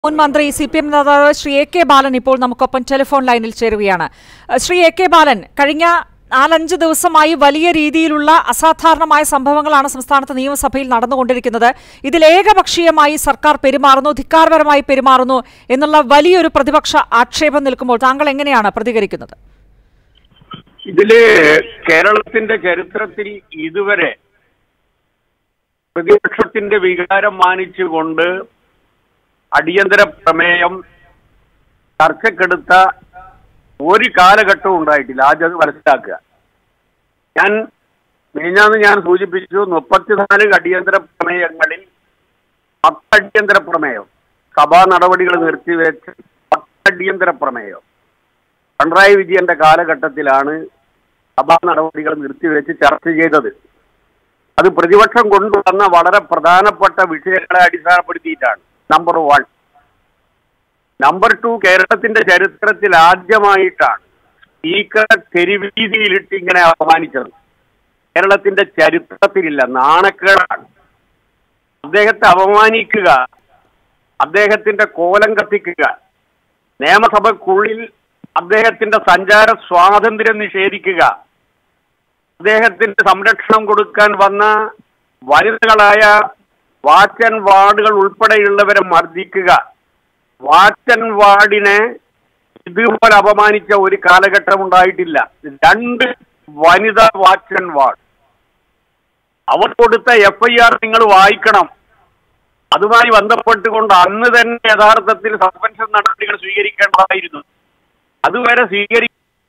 മുൻ മന്ത്രി C P M നേതാവ് ശ്രീ എ കെ ബാലൻ ഇപ്പോൾ നമുക്കൊപ്പം ടെലിഫോൺ ലൈനിൽ ചേരുകയാണ് അഹ് ശ്രീ എ കെ ബാലൻ കഴിഞ്ഞ നാലഞ്ച് ദിവസമായി വലിയ രീതിയിലുള്ള അസാധാരണമായ സംഭവങ്ങളാണ് സംസ്ഥാനത്ത് നിയമസഭയിൽ നടന്നുകൊണ്ടിരിക്കുന്നത് ഇതിൽ ഏകപക്ഷീയമായി സർക്കാർ പെരുമാറുന്നു ധിക്കാരപരമായി പെരുമാറുന്നു എന്നുള്ള വലിയൊരു പ്രതിപക്ഷ ആക്ഷേപം നിൽക്കുമ്പോൾ താങ്കൾ എങ്ങനെയാണ് പ്രതികരിക്കുന്നത് ഇതില് കേരളത്തിന്റെ ചരിത്രത്തിൽ ഇതുവരെ പ്രതിപക്ഷത്തിന്റെ വികാരം മാനിച്ചുകൊണ്ട് അടിയന്തര പ്രമേയം ചർച്ചക്കെടുത്ത ഒരു കാലഘട്ടവും ഉണ്ടായിട്ടില്ല ആദ്യം അത് മനസ്സിലാക്കുക ഞാൻ മിനിഞ്ഞാന്ന് ഞാൻ സൂചിപ്പിച്ചു മുപ്പത്തിനാല് അടിയന്തര പ്രമേയങ്ങളിൽ പത്ത് അടിയന്തര പ്രമേയം സഭാ നടപടികൾ നിർത്തിവെച്ച് പത്ത് അടിയന്തര പ്രമേയം പിണറായി വിജയന്റെ കാലഘട്ടത്തിലാണ് സഭാ നടപടികൾ നിർത്തിവെച്ച് ചർച്ച ചെയ്തത് അത് പ്രതിപക്ഷം കൊണ്ടുവന്ന വളരെ പ്രധാനപ്പെട്ട വിഷയങ്ങളെ അടിസ്ഥാനപ്പെടുത്തിയിട്ടാണ് നമ്പർ വൺ നമ്പർ ടു കേരളത്തിന്റെ ചരിത്രത്തിൽ ആദ്യമായിട്ടാണ് സ്പീക്കർ തെരുവീതിയിലിട്ട് ഇങ്ങനെ അപമാനിച്ചത് കേരളത്തിന്റെ ചരിത്രത്തിലില്ല നാണക്കേടാണ് അദ്ദേഹത്തെ അപമാനിക്കുക അദ്ദേഹത്തിന്റെ കോലം കത്തിക്കുക നിയമസഭക്കുള്ളിൽ അദ്ദേഹത്തിന്റെ സഞ്ചാര സ്വാതന്ത്ര്യം നിഷേധിക്കുക അദ്ദേഹത്തിന്റെ സംരക്ഷണം കൊടുക്കാൻ വന്ന വനിതകളായ വാച്ചൻ വാർഡുകൾ ഉൾപ്പെടെയുള്ളവരെ മർദ്ദിക്കുക വാച്ചൻ വാർഡിനെ ഇതുപോലെ അപമാനിച്ച ഒരു കാലഘട്ടം ഉണ്ടായിട്ടില്ല രണ്ട് വനിതാ വാച്ചൻ വാർഡ് അവർ കൊടുത്ത എഫ് ഐ ആർ നിങ്ങൾ വായിക്കണം അതുമായി ബന്ധപ്പെട്ടുകൊണ്ട് അന്ന് തന്നെ യഥാർത്ഥത്തിൽ സസ്പെൻഷൻ നടപടികൾ സ്വീകരിക്കേണ്ടതായിരുന്നു അതുവരെ സ്വീകരി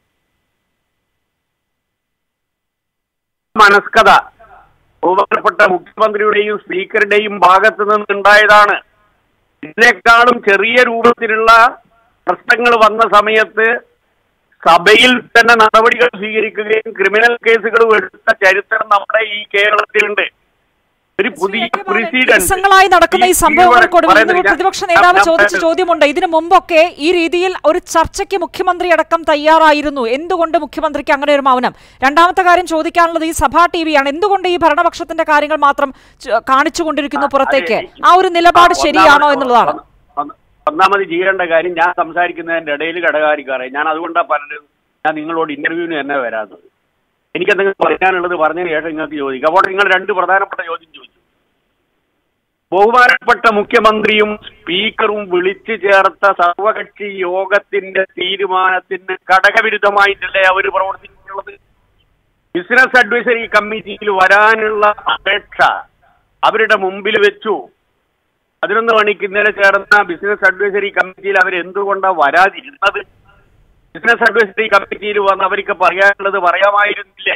മനസ്കത ബഹുമാനപ്പെട്ട മുഖ്യമന്ത്രിയുടെയും സ്പീക്കറുടെയും ഭാഗത്ത് നിന്നുണ്ടായതാണ് ഇതിനേക്കാളും ചെറിയ രൂപത്തിലുള്ള പ്രശ്നങ്ങൾ വന്ന സമയത്ത് സഭയിൽ തന്നെ നടപടികൾ സ്വീകരിക്കുകയും ക്രിമിനൽ കേസുകൾ എടുത്ത ചരിത്രം നമ്മുടെ ഈ കേരളത്തിലുണ്ട് ഒരു പുതിയ പ്രസിഡന്റ് ദിവസങ്ങളായി നടക്കുന്ന ഈ സംഭവങ്ങൾക്കൊടുവിൽ ഇന്ന് പ്രതിപക്ഷ നേതാവ് ചോദിച്ച ചോദ്യമുണ്ട് ഇതിനു മുമ്പൊക്കെ ഈ രീതിയിൽ ഒരു ചർച്ചയ്ക്ക് മുഖ്യമന്ത്രി അടക്കം തയ്യാറായിരുന്നു എന്തുകൊണ്ട് മുഖ്യമന്ത്രിക്ക് അങ്ങനെ ഒരു മൗനം രണ്ടാമത്തെ കാര്യം ചോദിക്കാനുള്ളത് ഈ സഭാ ടി വിയാണ് എന്തുകൊണ്ട് ഈ ഭരണപക്ഷത്തിന്റെ കാര്യങ്ങൾ മാത്രം ച- കാണിച്ചുകൊണ്ടിരിക്കുന്നു പുറത്തേക്ക് ആ ഒരു നിലപാട് ശരിയാണോ എന്നുള്ളതാണ് ഒന്ന- ഒന്നാമത് ചെയ്യേണ്ട കാര്യം ഞാൻ സംസാരിക്കുന്നതിന്റെ ഇടയിൽ ഘടകാരിക്കാറെ ഞാൻ അതുകൊണ്ടാണ് പറഞ്ഞത് ഞാൻ നിങ്ങളോട് ഇന്റർവ്യൂവിന് തന്നെ വരാത്തത് എനിക്ക് എന്തെങ്കിലും പറയാനുള്ളത് പറഞ്ഞതിന് ശേഷം നിങ്ങൾക്ക് ചോദിക്കാം അപ്പോൾ നിങ്ങൾ രണ്ട് പ്രധാനപ്പെട്ട ചോദ്യം ചോദിച്ചു ബഹുമാനപ്പെട്ട മുഖ്യമന്ത്രിയും സ്പീക്കറും വിളിച്ചു ചേർത്ത സർവകക്ഷി യോഗത്തിന്റെ തീരുമാനത്തിന് ഘടകവിരുദ്ധമായിട്ടല്ലേ അവർ പ്രവർത്തിച്ചിട്ടുള്ളത് ബിസിനസ് അഡ്വൈസറി കമ്മിറ്റിയിൽ വരാനുള്ള അപേക്ഷ അവരുടെ മുമ്പിൽ വെച്ചു പതിനൊന്ന് മണിക്ക് ഇന്നലെ ചേർന്ന ബിസിനസ് അഡ്വൈസറി കമ്മിറ്റിയിൽ അവർ എന്തുകൊണ്ടാണ് വരാതിരുന്നത് ബിസിനസ് അഡ്വൈസറി കമ്മിറ്റിയിൽ വന്ന് അവർക്ക് പറയാനുള്ളത് പറയാമായിരുന്നില്ലേ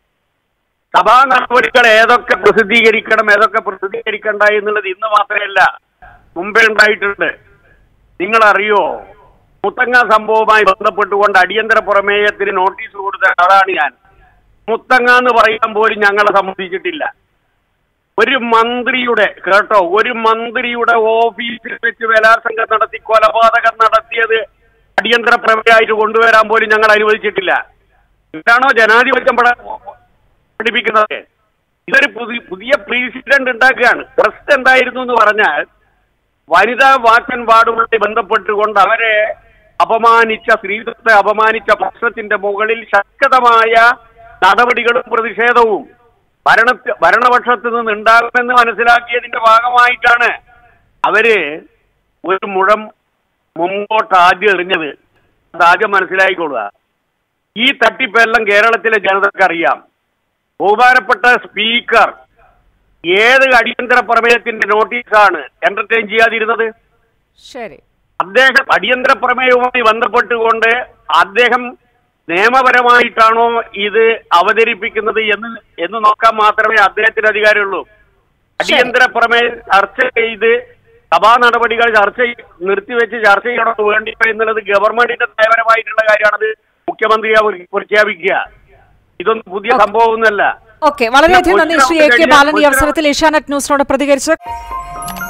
സഭാ നടപടികൾ ഏതൊക്കെ പ്രസിദ്ധീകരിക്കണം ഏതൊക്കെ പ്രസിദ്ധീകരിക്കണ്ട എന്നുള്ളത് ഇന്ന് മാത്രമല്ല മുമ്പേ ഉണ്ടായിട്ടുണ്ട് നിങ്ങൾ അറിയോ മുത്തങ്ങ സംഭവവുമായി ബന്ധപ്പെട്ടുകൊണ്ട് അടിയന്തര പ്രമേയത്തിന് നോട്ടീസ് കൊടുത്ത ആളാണ് ഞാൻ മുത്തങ്ങ എന്ന് പറയാൻ പോലും ഞങ്ങളെ സംബന്ധിച്ചിട്ടില്ല ഒരു മന്ത്രിയുടെ കേട്ടോ ഒരു മന്ത്രിയുടെ ഓഫീസിൽ വെച്ച് ബലാത്സംഗം നടത്തി കൊലപാതകം നടത്തിയത് അടിയന്തര പ്രമേയമായിട്ട് കൊണ്ടുവരാൻ പോലും ഞങ്ങൾ അനുവദിച്ചിട്ടില്ല ഇതാണോ ജനാധിപത്യം പഠ- പഠിപ്പിക്കുന്നത് ഇതൊരു പുതിയ പുതിയ പ്രസിഡന്റ് ഉണ്ടാക്കുകയാണ് പ്രശ്നം എന്തായിരുന്നു എന്ന് പറഞ്ഞാൽ വനിതാ വാക്കൻ വാർഡുമായി ബന്ധപ്പെട്ടുകൊണ്ട് അവരെ അപമാനിച്ച സ്ത്രീത്വത്തെ അപമാനിച്ച പ്രശ്നത്തിന്റെ മുകളിൽ ശക്തമായ നടപടികളും പ്രതിഷേധവും ഭരണ ഭരണപക്ഷത്ത് നിന്ന് ഉണ്ടാകുമെന്ന് മനസ്സിലാക്കിയതിന്റെ ഭാഗമായിട്ടാണ് അവര് ഒരു മുഴം മുമ്പോട്ട് ആദ്യം എറിഞ്ഞത് അത് ആദ്യം മനസ്സിലായിക്കൊള്ളുക ഈ തട്ടിപ്പെല്ലാം കേരളത്തിലെ ജനതയ്ക്ക് അറിയാം ബഹുമാനപ്പെട്ട സ്പീക്കർ ഏത് അടിയന്തര പ്രമേയത്തിന്റെ നോട്ടീസാണ് എന്റർടൈൻ ചെയ്യാതിരുന്നത് ശരി അദ്ദേഹം അടിയന്തര പ്രമേയവുമായി ബന്ധപ്പെട്ടുകൊണ്ട് അദ്ദേഹം നിയമപരമായിട്ടാണോ ഇത് അവതരിപ്പിക്കുന്നത് എന്ന് എന്ന് നോക്കാൻ മാത്രമേ അദ്ദേഹത്തിന് അധികാരമുള്ളൂ അടിയന്തര പ്രമേയം ചർച്ച ചെയ്ത് സഭാ നടപടികൾ ചർച്ച ചെയ്- നിർത്തിവെച്ച് ചർച്ച ചെയ്യണോ വേണ്ടിയോ എന്നുള്ളത് ഗവൺമെന്റിന്റെ നയപരമായിട്ടുള്ള കാര്യമാണത് മുഖ്യമന്ത്രി അവർ പ്രഖ്യാപിക്കുക ഇതൊന്നും പുതിയ സംഭവമൊന്നുമല്ല ഓക്കെ വളരെയധികം നന്ദി ശ്രീ എ കെ ബാലൻ ഈ അവസരത്തിൽ ഏഷ്യാനെറ്റ് ന്യൂസിനോട് പ്രതികരിച്ച്